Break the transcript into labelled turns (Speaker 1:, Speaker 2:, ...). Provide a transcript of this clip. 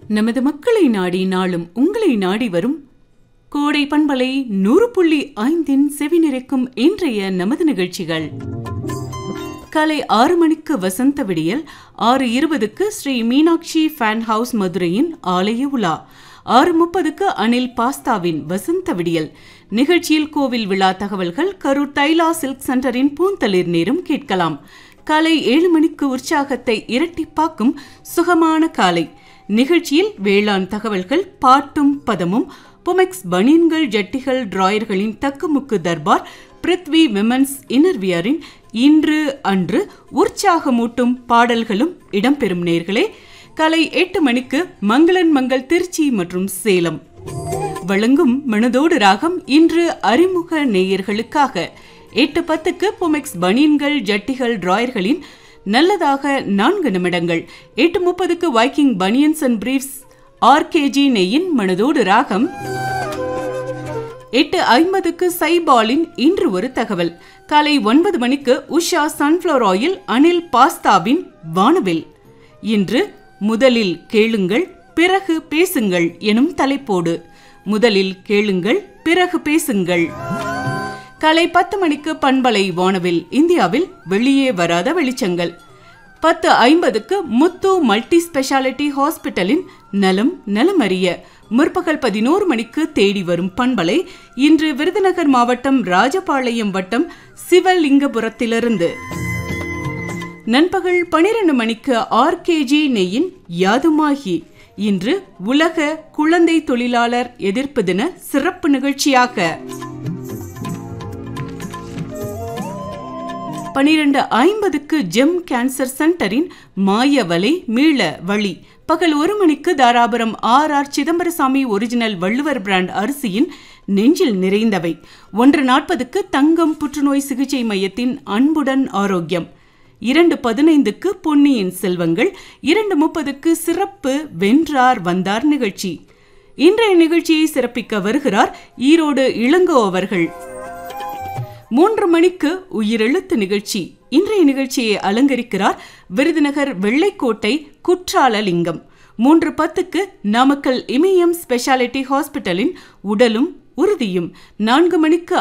Speaker 1: நமது மக்களை நாடி நாளும் உங்களை நாடி வரும் கோடை பண்பலை நூறு புள்ளி ஐந்தின் செவிநிறைக்கும் இன்றைய நமது நிகழ்ச்சிகள் காலை ஆறு மணிக்கு வசந்த விடியல் ஆறு இருபதுக்கு ஸ்ரீ மீனாட்சி ஃபேன் ஹவுஸ் மதுரையின் ஆலய உலா ஆறு முப்பதுக்கு அனில் பாஸ்தாவின் வசந்த விடியல் நிகழ்ச்சியில் கோவில் விழா தகவல்கள் கரூர் தைலா சில்க் சென்டரின் பூந்தளிர் நேரம் கேட்கலாம் காலை ஏழு மணிக்கு உற்சாகத்தை இரட்டிப்பாக்கும் சுகமான காலை நிகழ்ச்சியில் வேளாண் தகவல்கள் பாட்டும் பதமும் புமெக்ஸ் பனியன்கள் ஜட்டிகள் டிராயர்களின் தக்குமுக்கு தர்பார் பிருத்வி விமன்ஸ் இன்னர்வியரின் இன்று அன்று உற்சாகமூட்டும் பாடல்களும் இடம்பெறும் நேர்களே காலை எட்டு மணிக்கு மங்களன் மங்கள் திருச்சி மற்றும் சேலம் வழங்கும் மனதோடு ராகம் இன்று அறிமுக நேயர்களுக்காக எட்டு பத்துக்கு புமெக்ஸ் பனியன்கள் ஜட்டிகள் டிராயர்களின் நல்லதாக நான்கு நிமிடங்கள் எட்டு முப்பதுக்கு Viking banians and briefs RKG நெய்யின் மனதோடு ராகம் எட்டு ஐம்பதுக்கு சைபாலின் இன்று ஒரு தகவல் காலை ஒன்பது மணிக்கு உஷா சன்ஃப்ளவர் ஆயில் அனில் பாஸ்தாவின் வானவில் இன்று முதலில் கேளுங்கள் பிறகு பேசுங்கள் எனும் தலைப்போடு முதலில் கேளுங்கள் பிறகு பேசுங்கள் காலை பத்து மணிக்கு பண்பலை வானவில் இந்தியாவில் வெளியே வராத வெளிச்சங்கள் பத்து ஐம்பதுக்கு முத்து மல்டி ஸ்பெஷாலிட்டி ஹாஸ்பிட்டலின் நலம் நலமறிய முற்பகல் பதினோரு மணிக்கு தேடி வரும் பண்பலை இன்று விருதுநகர் மாவட்டம் ராஜபாளையம் வட்டம் சிவலிங்கபுரத்திலிருந்து நண்பகல் பனிரெண்டு மணிக்கு ஆர்கேஜி நெய்யின் யாதுமாகி இன்று உலக குழந்தை தொழிலாளர் எதிர்ப்பு தின சிறப்பு நிகழ்ச்சியாக பனிரெண்டு ஐம்பதுக்கு ஜெம் கேன்சர் சென்டரின் மாயவலை மீள வழி பகல் ஒரு மணிக்கு Dharapuram R R Chidambarasamy original Valluvar brand அரிசியின் நெஞ்சில் நிறைந்தவை ஒன்று நாற்பதுக்கு தங்கம் புற்றுநோய் சிகிச்சை மையத்தின் அன்புடன் ஆரோக்கியம் இரண்டு பதினைந்துக்கு பொன்னியின் செல்வங்கள் இரண்டு முப்பதுக்கு சிறப்பு வென்றார் வந்தார் நிகழ்ச்சி இன்றைய நிகழ்ச்சியை சிறப்பிக்க வருகிறார் ஈரோடு இளங்கோ அவர்கள் மூன்று மணிக்கு உயிரெழுத்து நிகழ்ச்சி இன்றைய நிகழ்ச்சியை அலங்கரிக்கிறார் விருதுநகர் வெள்ளைக்கோட்டை குற்றாலலிங்கம் மூன்று பத்துக்கு நாமக்கல் இமயம் ஸ்பெஷாலிட்டி ஹாஸ்பிட்டலின் உடலும் உறுதியும் நான்கு மணிக்கு